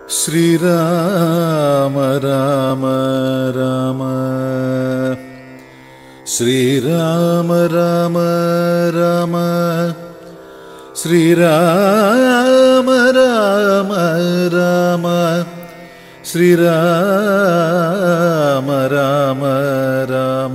ശ്രീരാമ രാമ രാമ ശ്രീരാമ രാമ രാമ ശ്രീരാമ രാമ രാമ ശ്രീരാമ രാമ രാമ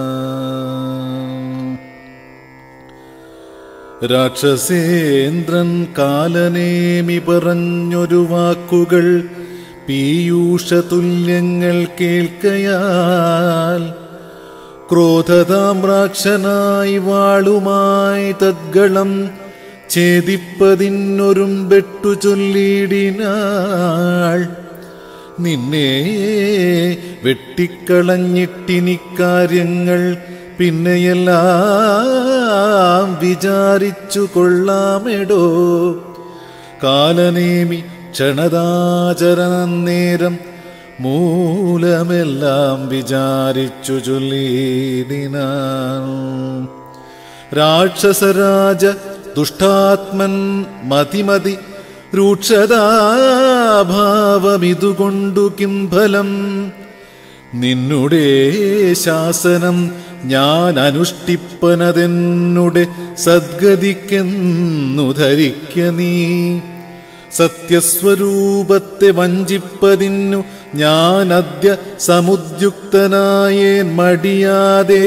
രാക്ഷസേന്ദ്രൻ കാലനേമി പറഞ്ഞൊരു വാക്കുകൾ പീയൂഷതുല്യങ്ങൾ കേൾക്കയാൽ ക്രോധതാമ്രാക്ഷനായി വാളുമായി തദ്ഗളം ഛേദിപ്പതിനൊരും ബെട്ടു ചൊല്ലിയിടിനാൾ നിന്നെ വെട്ടിക്കളഞ്ഞിട്ടിനിക്കാര്യങ്ങൾ പിന്നെയെല്ലാം വിചാരിച്ചു കൊള്ളാമെടോ കാലനേമി ക്ഷണദാചരണനേരം മൂലമെല്ലാം വിചാരിച്ചു ചൊല്ലിനാൻ രാക്ഷസരാജ ദുഷ്ടാത്മൻ മതിമതി രൂക്ഷതാഭാവമിതുകൊണ്ടു കിം ഫലം നിന്നുടെ ശാസനം ഞാൻ അനുഷ്ഠിപ്പനതെന്നുടെ സദ്ഗതിക്കെന്നു ധരിക്ക നീ സത്യസ്വരൂപത്തെ വഞ്ചിപ്പതിന്നു ഞാൻ അദ്യ സമുദ്യുക്തനായേൻ മടിയാതെ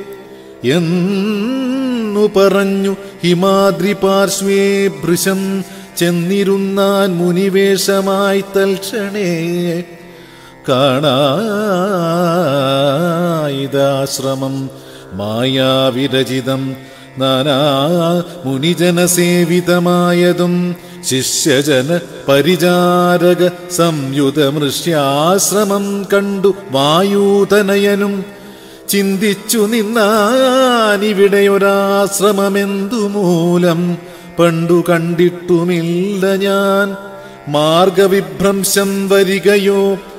എന്നു പറഞ്ഞു ഹിമാദ്രി പാർശ്വേ ഭൃശം ചെന്നിരുന്നാൻ മുനിവേഷമായി തൽക്ഷണേ കാണായിതാശ്രമം മായാവിരചിതം നാനാ മുനിജനസേവിതമായതും ശിഷ്യജന പരിചാരക സംയുതമൃഷ്യാശ്രമം കണ്ടു വായൂതനയനും ചിന്തിച്ചു നിന്നാനിവിടെയൊരാശ്രമമെന്തു മൂലം പണ്ടു കണ്ടിട്ടുമില്ല ഞാൻ മാർഗവിഭ്രംശം വരികയോ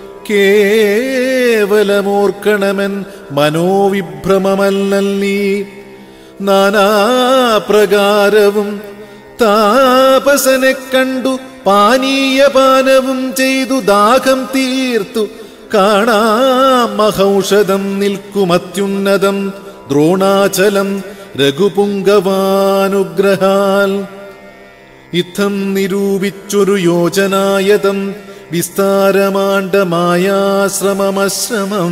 കേവലമോർക്കണമെൻ മനോവിഭ്രമമല്ലീ നാനാപ്രകാരവും താപസനെ കണ്ടു പാനീയപാനവും ചെയ്തു ദാഹം തീർത്തു കാണാം മഹൌഷധം നിൽക്കുമത്യുന്നതം ദ്രോണാചലം രഘുപുങ്കവാനുഗ്രഹാൽ ഇത്തം നിരൂപിച്ചൊരു യോജനായതം വിസ്താരമാണ്ഡമായാശ്രമമശ്രമം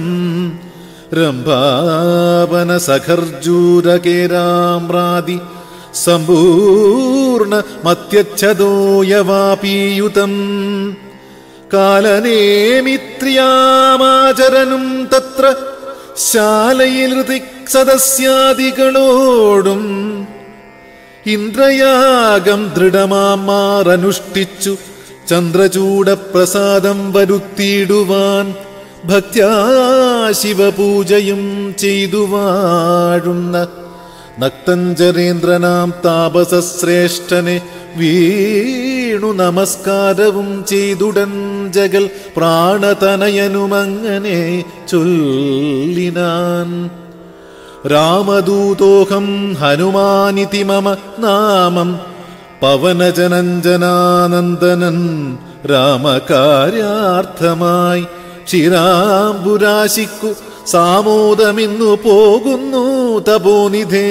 രംഭാവന സഖർജൂരകേരാമ്രാതി സമ്പൂർണ മത്യച്ഛതോയവാപീയുതം കാലനേമിത്രിയാമാചരനും തത്ര ശാലയിൽ ഋതിക് സദസ്യാദികളോടും ഇന്ദ്രയാഗം ദൃഢമാമാറനുഷ്ഠിച്ചു ചന്ദ്രചൂടപ്രസാദം വരുത്തിയിടുവാൻ ഭക്ത്യാ ശിവപൂജയും ചെയ്തു വാഴുന്ന നക്തഞ്ചരേന്ദ്രനാം താപസശ്രേഷ്ഠനെ വീണു നമസ്കാരവും ചെയ്തുടൻ ജഗൽ പ്രാണതനയനുമങ്ങനെ ചൊല്ലിനാൻ രാമദൂതോഹം ഹനുമാനിതി മമ നാമം പവനജനഞ്ജനാനന്ദനൻ രാമകാര്യാർത്ഥമായി ക്ഷീരാംബുരാശിക്കു സാമോദമിന്നു പോകുന്നു തപോനിധേ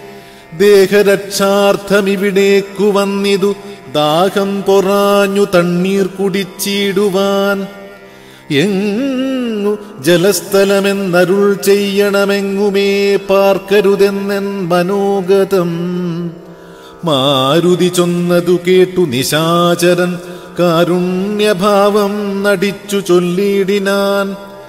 ദേഹരക്ഷാർത്ഥമിവിടേക്കു വന്നിതു ദാഹം പൊറാഞ്ഞു തണ്ണീർ കുടിച്ചിടുവാൻ എങ്ങു ജലസ്ഥലമെന്നരുൾ ചെയ്യണമെങ്ങുമേ പാർക്കരുതെന്നെൻ മനോഗതം മാരുതി ചൊന്നതു കേട്ടു നിശാചരൻ കാരുണ്യഭാവം നടിച്ചു ചൊല്ലിയിടിനാൻ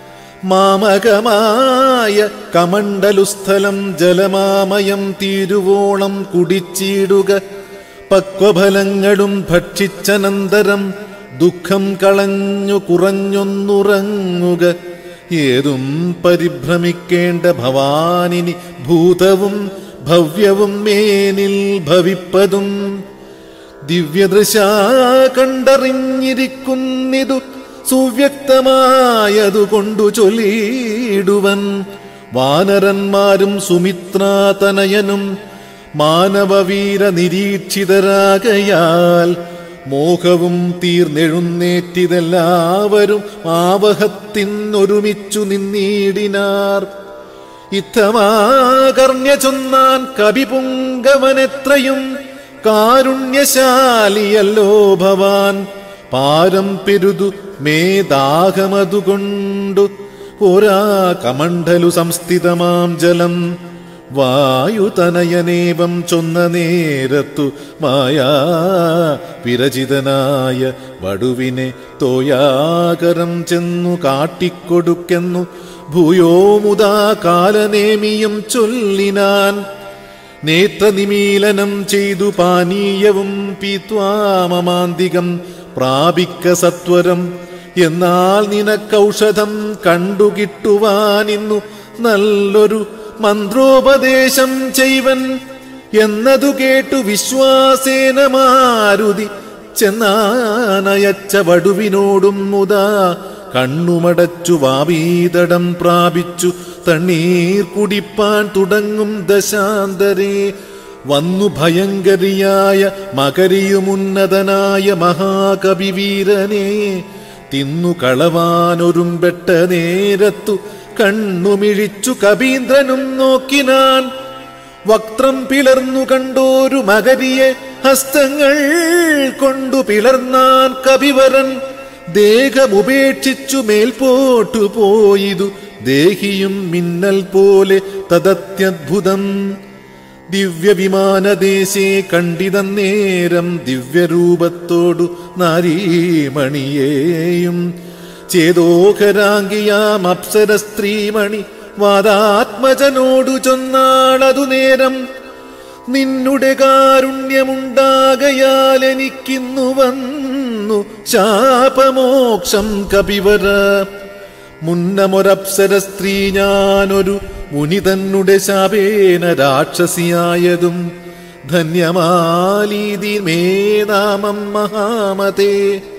മാമകമായ കമണ്ഡലുസ്ഥലം ജലമാമയം തീരുവോളം കുടിച്ചിടുക പക്വഫലങ്ങളും ഭക്ഷിച്ചനന്തരം ദുഃഖം കളഞ്ഞു കുറഞ്ഞൊന്നുറങ്ങുക ഏതും പരിഭ്രമിക്കേണ്ട ഭവാനിനി ഭൂതവും ഭവ്യവും മേനിൽ ഭവിപ്പതും ദിവ്യദൃശ കണ്ടറിഞ്ഞിരിക്കുന്നിതു സുവ്യക്തമായതുകൊണ്ടു ചൊല്ലിയിടുവൻ വാനരന്മാരും സുമിത്രാതനയനും മാനവവീര നിരീക്ഷിതരാകയാൽ മോഹവും തീർന്നെഴുന്നേറ്റിതെല്ലാവരും ആവഹത്തിനൊരുമിച്ചു നിന്നീടിനാർ ഇത്തമാകർണ്യ ചൊന്നാൻ കവിപുങ്കവനെത്രയും കാരുണ്യശാലിയല്ലോ ഭവാൻ പാരം പെരുതു മേദാഹമതുകൊണ്ടു പോരാ കമണ്ഡലു സംസ്ഥിതമാം ജലം വായുതനയനേവം ചൊന്ന നേരത്തു മായാ വിരചിതനായ വടുവിനെ തോയാകരം ചെന്നു കാട്ടിക്കൊടുക്കെന്നു ഭൂയോ മുതാ കാലനേമിയും ചൊല്ലിനാൻ നേത്രനിമീലനം ചെയ്തു പാനീയവും പീത്വാമമാന്തികം പ്രാപിക്ക സത്വരം എന്നാൽ നിനക്കൗഷധം കണ്ടുകിട്ടുവാനിന്നു നല്ലൊരു മന്ത്രോപദേശം ചെയ്വൻ എന്നതു കേട്ടു വിശ്വാസേന മാരുതി ചെന്നാനയച്ച വടുവിനോടും മുതാ കണ്ണുമടച്ചു വാവീതടം പ്രാപിച്ചു തണ്ണീർ കുടിപ്പാൻ തുടങ്ങും ദശാന്തരേ വന്നു ഭയങ്കരിയായ മകരിയുമുന്നതനായ മഹാകവിവീരനെ തിന്നു കളവാനൊരുമ്പെട്ട നേരത്തു കണ്ണുമിഴിച്ചു കവീന്ദ്രനും നോക്കിനാൻ വക്രം പിളർന്നു കണ്ടോരു മകരിയെ ഹസ്തങ്ങൾ കൊണ്ടു പിളർന്നാൻ കവിവരൻ ദേഹമുപേക്ഷിച്ചു മേൽപോട്ടു പോയിതു ദേഹിയും മിന്നൽ പോലെ തദത്യദ്ഭുതം ദിവ്യവിമാനദേശേ കണ്ടിതന്നേരം ദിവ്യരൂപത്തോടു നാരീമണിയേയും ചേതോഹരാംഗിയാം അപ്സര സ്ത്രീമണി വാദാത്മജനോടു ചൊന്നാളതു നേരം നിന്നുടെ കാരുണ്യമുണ്ടാകയാൽ എനിക്കിന്നു വന്നു ശാപമോക്ഷം കപിവര മുന്നമൊരപ്സര സ്ത്രീ ഞാനൊരു മുനി തന്നുടെ ശാപേന രാക്ഷസിയായതും ധന്യമാലീതി മേ നാമം മഹാമതേ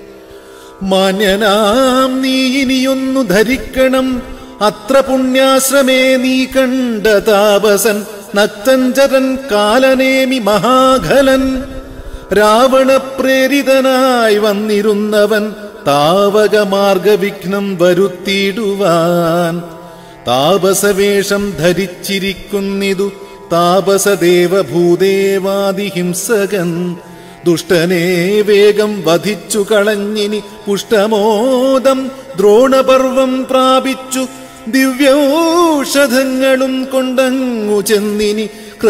മാന്യനാം നീ ഇനിയൊന്നു ധരിക്കണം അത്ര പുണ്യാശ്രമേ നീ കണ്ട താപസൻ നക്തഞ്ചരൻ കാലനേമി മഹാഖലൻ രാവണപ്രേരിതനായി വന്നിരുന്നവൻ താവകമാർഗവിഘ്നം വരുത്തിയിടുവാൻ താപസവേഷം ധരിച്ചിരിക്കുന്നിതു താപസദേവ ഭൂദേവാദിഹിംസകൻ ദുഷ്ടനെ വേഗം വധിച്ചു കളഞ്ഞിനി പുഷ്ടമോദം ദ്രോണപർവം പ്രാപിച്ചു ദിവ്യൌഷധങ്ങളും കൊണ്ടങ്ങു ചെന്നിനി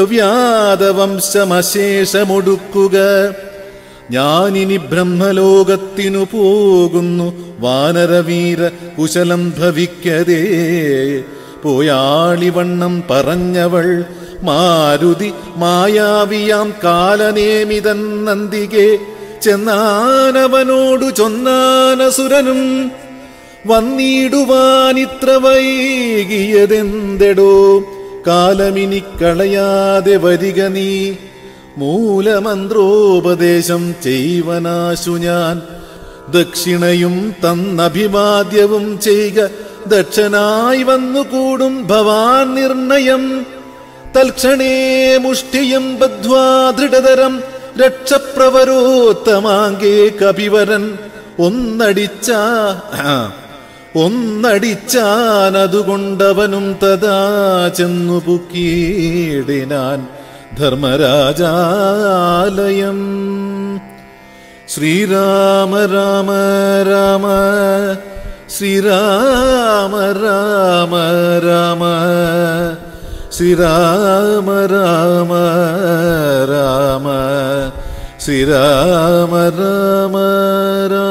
ക്രവ്യാതവംശമശേഷമൊടുക്കുക ഞാനിനി ബ്രഹ്മലോകത്തിനു പോകുന്നു വാനരവീര കുശലം ഭവിക്കതേ പോയാളിവണ്ണം പറഞ്ഞവൾ മാരുതി മായാവിയാം കാലനേമിതൻ നന്ദികെ ചെന്നാനവനോടു ചൊന്നാനസുരനും വന്നിടുവാനിത്ര വൈകിയതെന്തെടോ കാലമിനി കളയാതെ വരിക നീ മൂലമന്ത്രോപദേശം ചെയ്വനാശു ഞാൻ ദക്ഷിണയും തന്നഭിവാദ്യവും ചെയ്യുക ദക്ഷനായി വന്നുകൂടും ഭവാൻ നിർണയം തൽക്ഷണേ മുഷ്ടിയും ബദ്ധ്വാ ദൃഢതരം രക്ഷപ്രവരോത്തമാങ്കേ കപിവരൻ ഒന്നടിച്ച ഒന്നടിച്ചാനതുകൊണ്ടവനും തഥാ ചെന്നു പുക്കീടിനാൻ ധർമ്മരാജാലയം ശ്രീരാമ രാമ രാമ ശ്രീരാമ രാമ രാമ ശ്രീരാമ രാമ രാമ ശ്രീരാമ രാമ രാമ